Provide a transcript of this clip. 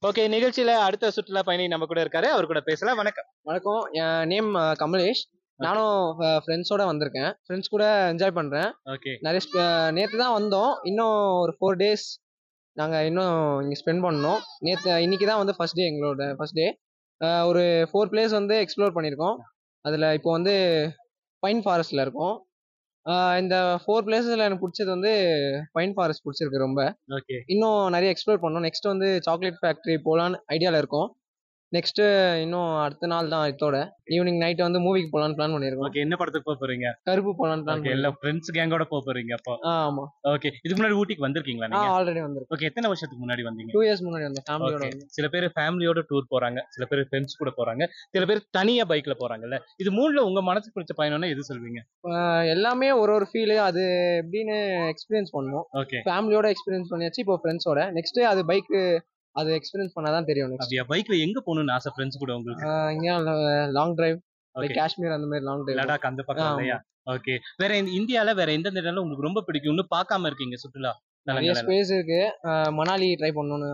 Okay நிகழ்ச்சியில அடுத்த சுற்றுலா பயணி நம்ம கூட இருக்காரு அவர் கூட பேசலாம் வணக்கம் வணக்கம் என் நேம் கமலேஷ் நானும் ஃப்ரெண்ட்ஸோட வந்திருக்கேன் ஃப்ரெண்ட்ஸ் கூட என்ஜாய் பண்றேன் ஓகே நிறைய நேற்று தான் வந்தோம் இன்னும் ஒரு ஃபோர் டேஸ் நாங்கள் இன்னும் இங்கே ஸ்பெண்ட் பண்ணோம் நேற்று இன்னைக்கு தான் வந்து ஃபர்ஸ்ட் டே எங்களோட ஃபர்ஸ்ட் டே ஒரு ஃபோர் பிளேஸ் வந்து எக்ஸ்ப்ளோர் பண்ணியிருக்கோம் அதில் இப்போ வந்து பைன் ஃபாரஸ்ட்டில் இருக்கோம் ஆஹ் இந்த ஃபோர் பிளேஸில் எனக்கு பிடிச்சது வந்து பைன் ஃபாரஸ்ட் பிடிச்சிருக்கு ரொம்ப ஓகே இன்னும் நிறைய எக்ஸ்ப்ளோர் பண்ணோம் நெக்ஸ்ட் வந்து சாக்லேட் ஃபேக்ட்ரி போகலான்னு ஐடியாவில் இருக்கோம் நெக்ஸ்ட் இன்னும் அடுத்த நாள் தான் இதோட ஈவினிங் நைட் வந்து மூவிக்கு போகலான்னு பிளான் பண்ணியிருக்கோம் ஓகே என்ன படத்துக்கு போக போறீங்க கருப்பு போகலான்னு பிளான் ஓகே எல்லா ஃப்ரெண்ட்ஸ் கேங்கோட போக போறீங்க அப்போ ஆ ஆமாம் ஓகே இதுக்கு முன்னாடி ஊட்டிக்கு வந்திருக்கீங்களா ஆ நீங்க ஆல்ரெடி வந்திருக்கோம் ஓகே எத்தனை வருஷத்துக்கு முன்னாடி வந்தீங்க டூ இயர்ஸ் முன்னாடி வந்தேன் ஃபேமிலியோட Okay. சில பேர் ஃபேமிலியோட டூர் போறாங்க சில பேர் ஃப்ரெண்ட்ஸ் கூட போறாங்க சில பேர் தனியா பைக்ல போறாங்கல்ல இது மூணுல உங்க மனசுக்கு பிடிச்ச பயணம்னா எது சொல்வீங்க ஆஹ் எல்லாமே ஒரு ஒரு ஃபீல் அது எப்படின்னு எக்ஸ்பீரியன்ஸ் பண்ணணும் ஓகே ஃபேமிலியோட எக்ஸ்பீரியன்ஸ் பண்ணியாச்சு இப்போ ஃப்ரெண்ட்ஸோட நெக்ஸ்ட் அது பைக் அது எக்ஸ்பீரியன்ஸ் பண்ணாதான் தெரியும் நெக்ஸ்ட் அப்படியா பைக்ல எங்க போகணும்னு ஆசை ஃப்ரெண்ட்ஸ் கூட உங்களுக்கு இங்கே long drive Okay. Like Kashmir அந்த மாதிரி லாங் டிரைவ் லடாக் அந்த பக்கம் ஆமா. இல்லையா ஓகே வேற இந்த இந்தியால வேற எந்தெந்த இடம் உங்களுக்கு ரொம்ப பிடிக்கும்னு பார்க்காம இருக்கீங்க சுற்றுலா நிறைய தலங்கள் ஸ்பேஸ் இருக்கு ஆஹ் மணாலி ட்ரை பண்ணணும்னு